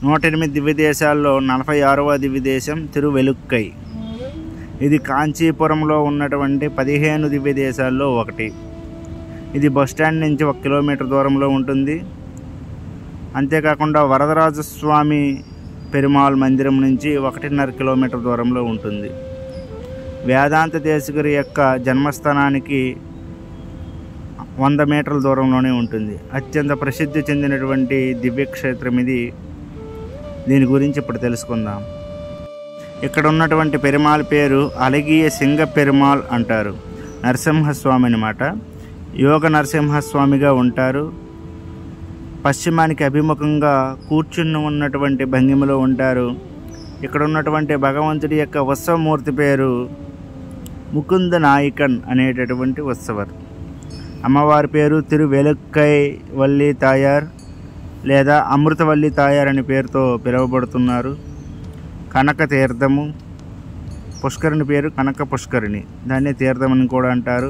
నూట ఎనిమిది దివ్య దేశాల్లో నలభై ఆరవ దివ్య దేశం తిరువెలుక్కై ఇది కాంచీపురంలో ఉన్నటువంటి పదిహేను దివ్య దేశాల్లో ఒకటి ఇది బస్టాండ్ నుంచి ఒక కిలోమీటర్ దూరంలో ఉంటుంది అంతేకాకుండా వరదరాజస్వామి పెరుమాళ్ మందిరం నుంచి ఒకటిన్నర కిలోమీటర్ దూరంలో ఉంటుంది వేదాంత దేశగిరి యొక్క జన్మస్థానానికి వంద మీటర్ల దూరంలోనే ఉంటుంది అత్యంత ప్రసిద్ధి చెందినటువంటి దివ్యక్షేత్రం ఇది దీని గురించి ఇప్పుడు తెలుసుకుందాం ఇక్కడ ఉన్నటువంటి పెరుమాళ్ పేరు అలగియ సింగ పెరుమాళ్ అంటారు నరసింహస్వామి అనమాట యోగ నరసింహస్వామిగా ఉంటారు పశ్చిమానికి అభిముఖంగా కూర్చుని ఉన్నటువంటి భంగిమలో ఉంటారు ఇక్కడ ఉన్నటువంటి భగవంతుడి యొక్క ఉత్సవమూర్తి పేరు ముకుంద నాయకన్ అనేటటువంటి ఉత్సవర్ అమ్మవారి పేరు తిరువెలుక్కై వల్లి తాయార్ లేదా అమృతవల్లి తాయార్ అనే పేరుతో పిలువబడుతున్నారు కనక తీర్థము పుష్కరిణి పేరు కనక పుష్కరిణి దాన్ని తీర్థం అని కూడా అంటారు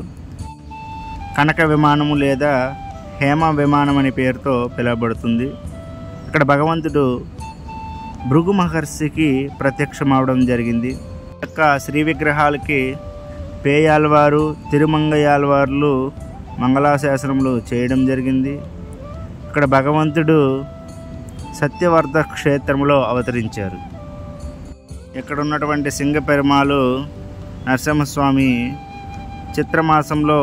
కనక విమానము లేదా హేమ విమానం అనే పేరుతో పిలువబడుతుంది ఇక్కడ భగవంతుడు భృగు మహర్షికి ప్రత్యక్షమవడం జరిగింది యొక్క శ్రీ విగ్రహాలకి పేయాల్వారు తిరుమంగయాల్వార్లు మంగళాశాసనములు చేయడం జరిగింది ఇక్కడ భగవంతుడు సత్యవర్ధ క్షేత్రంలో అవతరించారు ఇక్కడ ఉన్నటువంటి సింగ పెరుమాలు నరసింహస్వామి చిత్రమాసంలో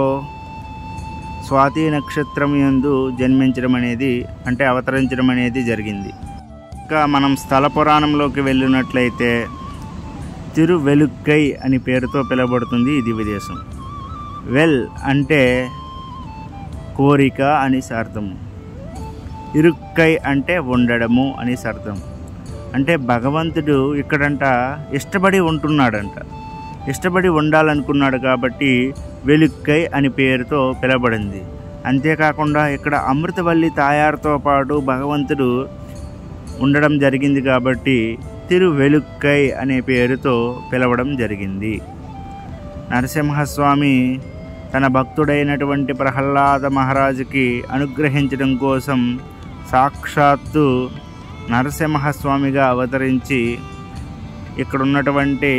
స్వాతి నక్షత్రం యందు జన్మించడం అనేది అంటే అవతరించడం అనేది జరిగింది ఇంకా మనం స్థల పురాణంలోకి వెళ్ళినట్లయితే తిరువెలుక్కై అని పేరుతో పిలువబడుతుంది ఈ దివ్యదేశం వెల్ అంటే కోరిక అని అర్థము ఇరుక్కై అంటే ఉండడము అని అర్థం అంటే భగవంతుడు ఇక్కడంట ఇష్టపడి ఉంటున్నాడంట ఇష్టపడి ఉండాలనుకున్నాడు కాబట్టి వెలుక్కై అని పేరుతో పిలవబడింది అంతేకాకుండా ఇక్కడ అమృతవల్లి తాయారుతో పాటు భగవంతుడు ఉండడం జరిగింది కాబట్టి తిరువెలుక్కై అనే పేరుతో పిలవడం జరిగింది నరసింహస్వామి తన భక్తుడైనటువంటి ప్రహ్లాద మహారాజుకి అనుగ్రహించడం కోసం సాక్షాత్తు నరసింహస్వామిగా అవతరించి ఇక్కడ ఉన్నటువంటి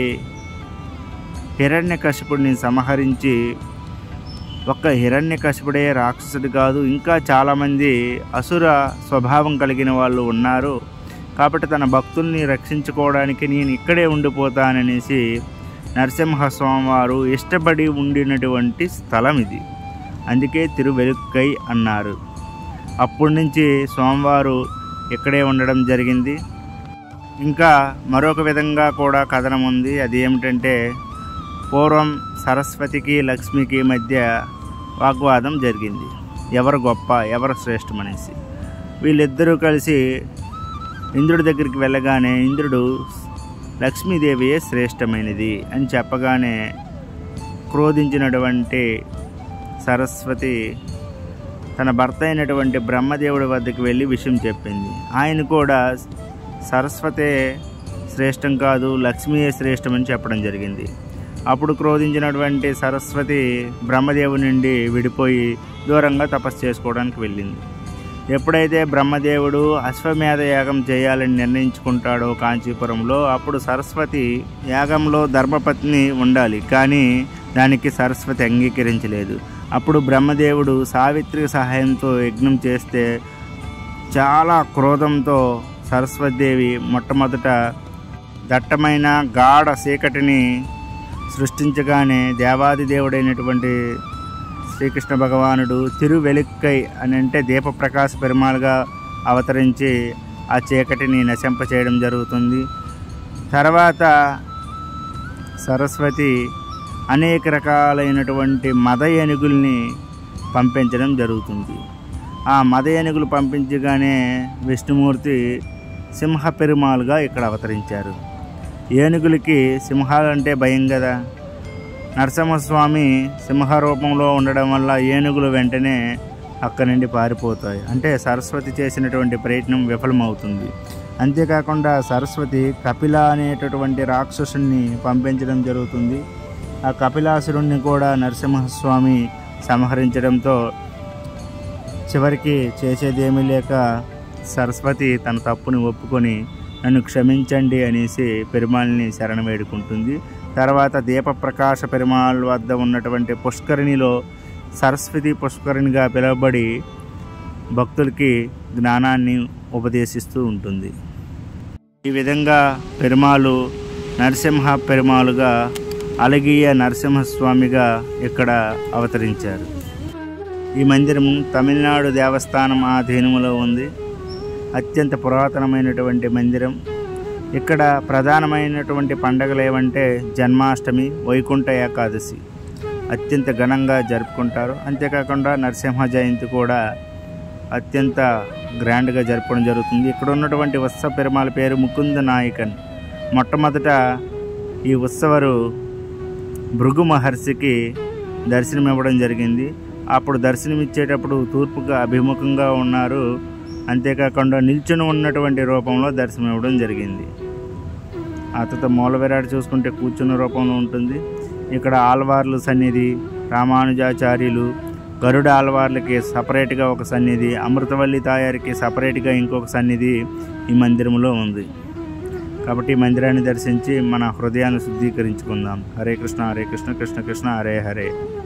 హిరణ్యకశిపుడిని సంహరించి ఒక్క హిరణ్యకశిపుడే రాక్షసుడు కాదు ఇంకా చాలామంది అసుర స్వభావం కలిగిన వాళ్ళు ఉన్నారు కాబట్టి తన భక్తుల్ని రక్షించుకోవడానికి నేను ఇక్కడే ఉండిపోతాననేసి నరసింహస్వామి వారు ఇష్టపడి ఉండినటువంటి స్థలం ఇది అందుకే తిరువెలుక్కై అన్నారు అప్పటి నుంచి స్వామివారు ఇక్కడే ఉండడం జరిగింది ఇంకా మరొక విధంగా కూడా కథనం ఉంది అది ఏమిటంటే పూర్వం సరస్వతికి లక్ష్మికి మధ్య వాగ్వాదం జరిగింది ఎవరు గొప్ప ఎవరు శ్రేష్టం అనేసి వీళ్ళిద్దరూ కలిసి ఇంద్రుడి దగ్గరికి వెళ్ళగానే ఇంద్రుడు లక్ష్మీదేవియే శ్రేష్టమైనది అని చెప్పగానే క్రోధించినటువంటి సరస్వతి తన భర్త అయినటువంటి బ్రహ్మదేవుడి వద్దకు వెళ్ళి విషయం చెప్పింది ఆయన కూడా సరస్వతే శ్రేష్టం కాదు లక్ష్మీయే శ్రేష్టం అని చెప్పడం జరిగింది అప్పుడు క్రోధించినటువంటి సరస్వతి బ్రహ్మదేవుడి నుండి విడిపోయి దూరంగా తపస్సు చేసుకోవడానికి వెళ్ళింది ఎప్పుడైతే బ్రహ్మదేవుడు అశ్వమేధ యాగం చేయాలని నిర్ణయించుకుంటాడో కాంచీపురంలో అప్పుడు సరస్వతి యాగంలో ధర్మపత్ని ఉండాలి కానీ దానికి సరస్వతి అంగీకరించలేదు అప్పుడు బ్రహ్మదేవుడు సావిత్రి సహాయంతో యజ్ఞం చేస్తే చాలా క్రోధంతో సరస్వతిదేవి మొట్టమొదట దట్టమైన గాఢ చీకటిని సృష్టించగానే దేవాది దేవుడైనటువంటి శ్రీకృష్ణ భగవానుడు తిరువెలుక్కై అని అంటే దీపప్రకాశ పెరుమాలుగా అవతరించి ఆ చీకటిని నశింప చేయడం జరుగుతుంది తర్వాత సరస్వతి అనేక రకాలైనటువంటి మద ఏనుగుల్ని పంపించడం జరుగుతుంది ఆ మద ఏనుగులు పంపించగానే విష్ణుమూర్తి సింహ పెరుమాలుగా ఇక్కడ అవతరించారు ఏనుగులకి సింహాలంటే భయం కదా నరసింహస్వామి సింహ రూపంలో ఉండడం వల్ల ఏనుగులు వెంటనే అక్కడి నుండి పారిపోతాయి అంటే సరస్వతి చేసినటువంటి ప్రయత్నం విఫలమవుతుంది అంతేకాకుండా సరస్వతి కపిల అనేటటువంటి రాక్షసుని పంపించడం జరుగుతుంది ఆ కపిలాసురుణ్ణి కూడా నరసింహస్వామి సంహరించడంతో చివరికి చేసేదేమీ లేక సరస్వతి తన తప్పుని ఒప్పుకొని నన్ను క్షమించండి అనేసి పెరుమాళ్ళని శరణ వేడుకుంటుంది తర్వాత దీపప్రకాశ పెరుమాళ్ వద్ద ఉన్నటువంటి పుష్కరిణిలో సరస్వతి పుష్కరిణిగా పిలువబడి భక్తులకి జ్ఞానాన్ని ఉపదేశిస్తూ ఉంటుంది ఈ విధంగా పెరుమాలు నరసింహ పెరుమాలుగా అలగీయ నరసింహస్వామిగా ఇక్కడ అవతరించారు ఈ మందిరం తమిళనాడు దేవస్థానం ఆధీనములో ఉంది అత్యంత పురాతనమైనటువంటి మందిరం ఇక్కడ ప్రధానమైనటువంటి పండగలు ఏవంటే జన్మాష్టమి వైకుంఠ ఏకాదశి అత్యంత ఘనంగా జరుపుకుంటారు అంతేకాకుండా నరసింహ జయంతి కూడా అత్యంత గ్రాండ్గా జరపడం జరుగుతుంది ఇక్కడ ఉన్నటువంటి ఉత్సవ పెరుమాల పేరు ముకుంద నాయకన్ మొట్టమొదట ఈ ఉత్సవరు భృగు మహర్షికి దర్శనం ఇవ్వడం జరిగింది అప్పుడు దర్శనమిచ్చేటప్పుడు తూర్పుగా అభిముఖంగా ఉన్నారు అంతేకాకుండా నిల్చుని ఉన్నటువంటి రూపంలో దర్శనం ఇవ్వడం జరిగింది ఆ తర్వాత మూల విరాట్ చూసుకుంటే కూర్చున్న రూపంలో ఉంటుంది ఇక్కడ ఆల్వార్లు సన్నిధి రామానుజాచార్యులు గరుడ ఆల్వార్లకి సపరేట్గా ఒక సన్నిధి అమృతవల్లి తాయారికి సపరేట్గా ఇంకొక సన్నిధి ఈ మందిరంలో ఉంది కాబట్టి ఈ మందిరాన్ని దర్శించి మన హృదయాన్ని శుద్ధీకరించుకుందాం హరే కృష్ణ హరే కృష్ణ కృష్ణ కృష్ణ హరే హరే